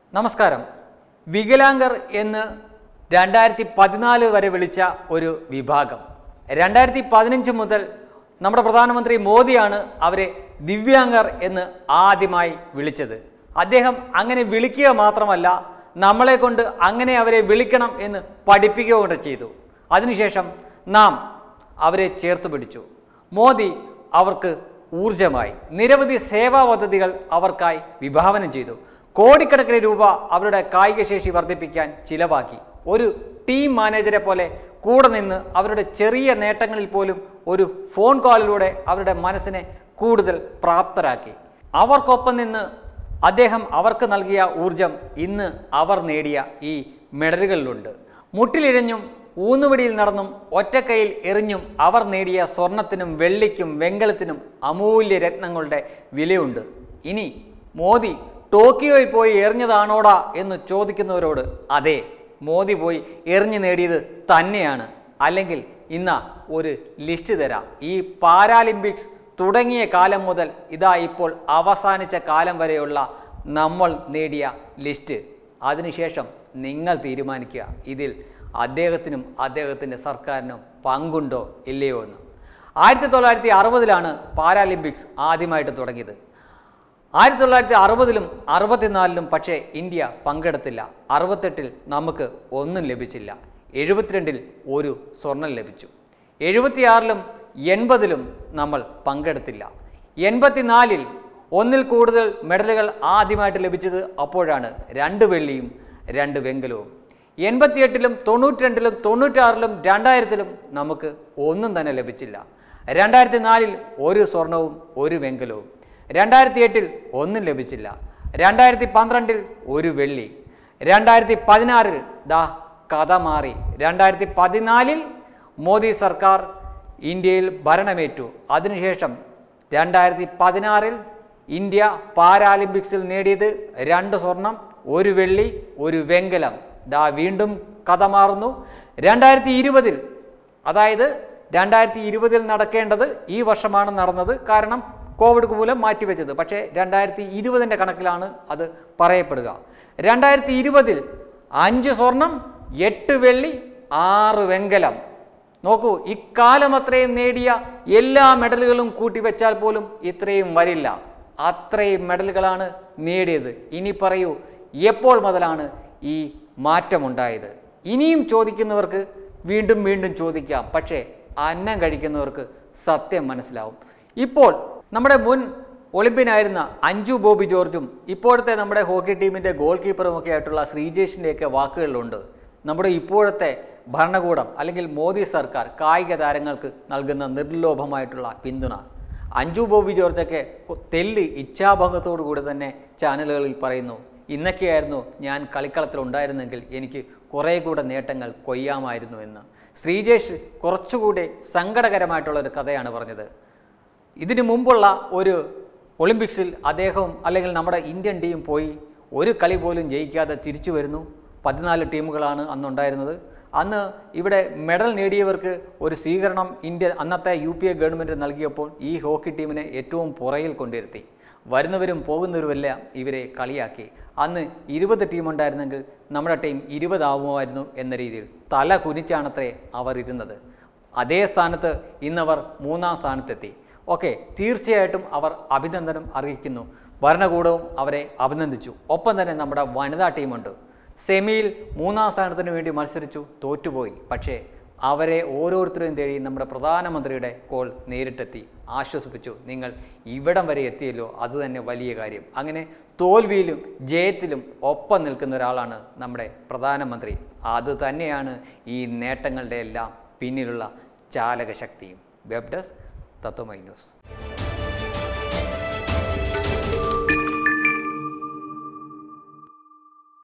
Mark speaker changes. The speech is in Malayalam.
Speaker 1: നമസ്കാരം വികലാംഗർ എന്ന് രണ്ടായിരത്തി പതിനാല് വരെ വിളിച്ച ഒരു വിഭാഗം രണ്ടായിരത്തി പതിനഞ്ച് മുതൽ നമ്മുടെ പ്രധാനമന്ത്രി മോദിയാണ് അവരെ ദിവ്യാംഗർ എന്ന് ആദ്യമായി വിളിച്ചത് അദ്ദേഹം അങ്ങനെ വിളിക്കുക മാത്രമല്ല നമ്മളെ കൊണ്ട് അങ്ങനെ അവരെ വിളിക്കണം എന്ന് പഠിപ്പിക്കുക കൂടെ ചെയ്തു അതിനുശേഷം നാം അവരെ ചേർത്ത് പിടിച്ചു മോദി അവർക്ക് ഊർജമായി നിരവധി സേവാ പദ്ധതികൾ അവർക്കായി വിഭാവനം ചെയ്തു കോടിക്കണക്കിന് രൂപ അവരുടെ കായികശേഷി വർദ്ധിപ്പിക്കാൻ ചിലവാക്കി ഒരു ടീം മാനേജരെ പോലെ കൂടെ നിന്ന് അവരുടെ ചെറിയ നേട്ടങ്ങളിൽ പോലും ഒരു ഫോൺ കോളിലൂടെ അവരുടെ മനസ്സിനെ കൂടുതൽ പ്രാപ്തരാക്കി അവർക്കൊപ്പം നിന്ന് അദ്ദേഹം അവർക്ക് നൽകിയ ഊർജം ഇന്ന് അവർ നേടിയ ഈ മെഡലുകളിലുണ്ട് മുട്ടിലിഴഞ്ഞും ഊന്നുവടിയിൽ നടന്നും ഒറ്റക്കൈയിൽ എറിഞ്ഞും അവർ നേടിയ സ്വർണത്തിനും വെള്ളിക്കും വെങ്കലത്തിനും അമൂല്യ രത്നങ്ങളുടെ വിലയുണ്ട് ഇനി മോദി ടോക്കിയോയിൽ പോയി എറിഞ്ഞതാണോടാ എന്ന് ചോദിക്കുന്നവരോട് അതെ മോദി പോയി എറിഞ്ഞു നേടിയത് തന്നെയാണ് അല്ലെങ്കിൽ ഇന്ന ഒരു ലിസ്റ്റ് തരാം ഈ പാരാലിമ്പിക്സ് തുടങ്ങിയ കാലം മുതൽ ഇതാ ഇപ്പോൾ അവസാനിച്ച കാലം വരെയുള്ള നമ്മൾ നേടിയ ലിസ്റ്റ് അതിനുശേഷം നിങ്ങൾ തീരുമാനിക്കുക ഇതിൽ അദ്ദേഹത്തിനും അദ്ദേഹത്തിൻ്റെ സർക്കാരിനും പങ്കുണ്ടോ ഇല്ലയോ എന്ന് ആയിരത്തി തൊള്ളായിരത്തി അറുപതിലാണ് പാരാലിമ്പിക്സ് ആദ്യമായിട്ട് തുടങ്ങിയത് ആയിരത്തി തൊള്ളായിരത്തി അറുപതിലും അറുപത്തിനാലിലും പക്ഷേ ഇന്ത്യ പങ്കെടുത്തില്ല അറുപത്തെട്ടിൽ നമുക്ക് ഒന്നും ലഭിച്ചില്ല എഴുപത്തിരണ്ടിൽ ഒരു സ്വർണം ലഭിച്ചു എഴുപത്തിയാറിലും എൺപതിലും നമ്മൾ പങ്കെടുത്തില്ല എൺപത്തിനാലിൽ ഒന്നിൽ കൂടുതൽ മെഡലുകൾ ആദ്യമായിട്ട് ലഭിച്ചത് അപ്പോഴാണ് രണ്ട് വെള്ളിയും രണ്ട് വെങ്കലവും എൺപത്തിയെട്ടിലും തൊണ്ണൂറ്റി രണ്ടിലും തൊണ്ണൂറ്റാറിലും രണ്ടായിരത്തിലും നമുക്ക് ഒന്നും തന്നെ ലഭിച്ചില്ല രണ്ടായിരത്തി നാലിൽ ഒരു സ്വർണവും ഒരു വെങ്കലവും രണ്ടായിരത്തി എട്ടിൽ ഒന്നും ലഭിച്ചില്ല രണ്ടായിരത്തി പന്ത്രണ്ടിൽ ഒരു വെള്ളി രണ്ടായിരത്തി പതിനാറിൽ ദാ കഥ മാറി രണ്ടായിരത്തി പതിനാലിൽ മോദി സർക്കാർ ഇന്ത്യയിൽ ഭരണമേറ്റു അതിനുശേഷം രണ്ടായിരത്തി പതിനാറിൽ ഇന്ത്യ പാരാലിമ്പിക്സിൽ നേടിയത് രണ്ട് സ്വർണം ഒരു വെള്ളി ഒരു വെങ്കലം ദാ വീണ്ടും കഥ മാറുന്നു രണ്ടായിരത്തി ഇരുപതിൽ അതായത് രണ്ടായിരത്തി ഇരുപതിൽ നടക്കേണ്ടത് ഈ വർഷമാണ് നടന്നത് കാരണം കോവിഡ് മൂലം മാറ്റിവെച്ചത് പക്ഷേ രണ്ടായിരത്തി ഇരുപതിൻ്റെ കണക്കിലാണ് അത് പറയപ്പെടുക രണ്ടായിരത്തി ഇരുപതിൽ അഞ്ച് സ്വർണം എട്ട് വെള്ളി ആറ് വെങ്കലം നോക്കൂ ഇക്കാലം അത്രയും നേടിയ എല്ലാ മെഡലുകളും കൂട്ടിവെച്ചാൽ പോലും ഇത്രയും വരില്ല അത്രയും മെഡലുകളാണ് നേടിയത് ഇനി പറയൂ എപ്പോൾ മുതലാണ് ഈ മാറ്റമുണ്ടായത് ഇനിയും ചോദിക്കുന്നവർക്ക് വീണ്ടും വീണ്ടും ചോദിക്കാം പക്ഷേ അന്നം കഴിക്കുന്നവർക്ക് സത്യം മനസ്സിലാവും ഇപ്പോൾ നമ്മുടെ മുൻ ഒളിമ്പ്യനായിരുന്ന അഞ്ജു ബോബി ജോർജും ഇപ്പോഴത്തെ നമ്മുടെ ഹോക്കി ടീമിൻ്റെ ഗോൾ കീപ്പറും ഒക്കെ ആയിട്ടുള്ള ശ്രീജേഷിൻ്റെയൊക്കെ വാക്കുകളിലുണ്ട് നമ്മുടെ ഇപ്പോഴത്തെ ഭരണകൂടം അല്ലെങ്കിൽ മോദി സർക്കാർ കായിക താരങ്ങൾക്ക് നൽകുന്ന നിർലോഭമായിട്ടുള്ള പിന്തുണ അഞ്ജു ബോബി ജോർജൊക്കെ കൊ- തെല്ല് ഇച്ഛാഭംഗത്തോടു കൂടി തന്നെ ചാനലുകളിൽ പറയുന്നു ഇന്നൊക്കെയായിരുന്നു ഞാൻ കളിക്കളത്തിൽ ഉണ്ടായിരുന്നെങ്കിൽ എനിക്ക് കുറേ കൂടെ നേട്ടങ്ങൾ കൊയ്യാമായിരുന്നു എന്ന് ശ്രീജേഷ് കുറച്ചുകൂടി സങ്കടകരമായിട്ടുള്ള ഒരു കഥയാണ് പറഞ്ഞത് ഇതിനു മുമ്പുള്ള ഒരു ഒളിമ്പിക്സിൽ അദ്ദേഹവും അല്ലെങ്കിൽ നമ്മുടെ ഇന്ത്യൻ ടീം പോയി ഒരു കളി പോലും ജയിക്കാതെ തിരിച്ചു വരുന്നു പതിനാല് ടീമുകളാണ് അന്നുണ്ടായിരുന്നത് അന്ന് ഇവിടെ മെഡൽ നേടിയവർക്ക് ഒരു സ്വീകരണം ഇന്ത്യ അന്നത്തെ യു പി എ ഗവൺമെൻറ് നൽകിയപ്പോൾ ഈ ഹോക്കി ടീമിനെ ഏറ്റവും പുറകിൽ കൊണ്ടിരുത്തി വരുന്നവരും പോകുന്നവരുമെല്ലാം ഇവരെ കളിയാക്കി അന്ന് ഇരുപത് ടീമുണ്ടായിരുന്നെങ്കിൽ നമ്മുടെ ടീം ഇരുപതാവുമായിരുന്നു എന്ന രീതിയിൽ തല കുനിച്ചാണത്രേ അവർ ഇരുന്നത് അതേ സ്ഥാനത്ത് ഇന്നവർ മൂന്നാം സ്ഥാനത്തെത്തി ഓക്കെ തീർച്ചയായിട്ടും അവർ അഭിനന്ദനം അറിയിക്കുന്നു ഭരണകൂടവും അവരെ അഭിനന്ദിച്ചു ഒപ്പം തന്നെ നമ്മുടെ വനിതാ ടീമുണ്ട് സെമിയിൽ മൂന്നാം സ്ഥാനത്തിന് വേണ്ടി മത്സരിച്ചു തോറ്റുപോയി പക്ഷേ അവരെ ഓരോരുത്തരെയും തേടി നമ്മുടെ പ്രധാനമന്ത്രിയുടെ കോൾ നേരിട്ടെത്തി ആശ്വസിപ്പിച്ചു നിങ്ങൾ ഇവിടം വരെ എത്തിയല്ലോ അത് തന്നെ വലിയ കാര്യം അങ്ങനെ തോൽവിയിലും ജയത്തിലും ഒപ്പം നിൽക്കുന്ന ഒരാളാണ് നമ്മുടെ പ്രധാനമന്ത്രി അത് തന്നെയാണ് ഈ നേട്ടങ്ങളുടെ എല്ലാം പിന്നിലുള്ള ചാലകശക്തിയും വെബ് ഡെസ്ക് തത്വമൈ ന്യൂസ്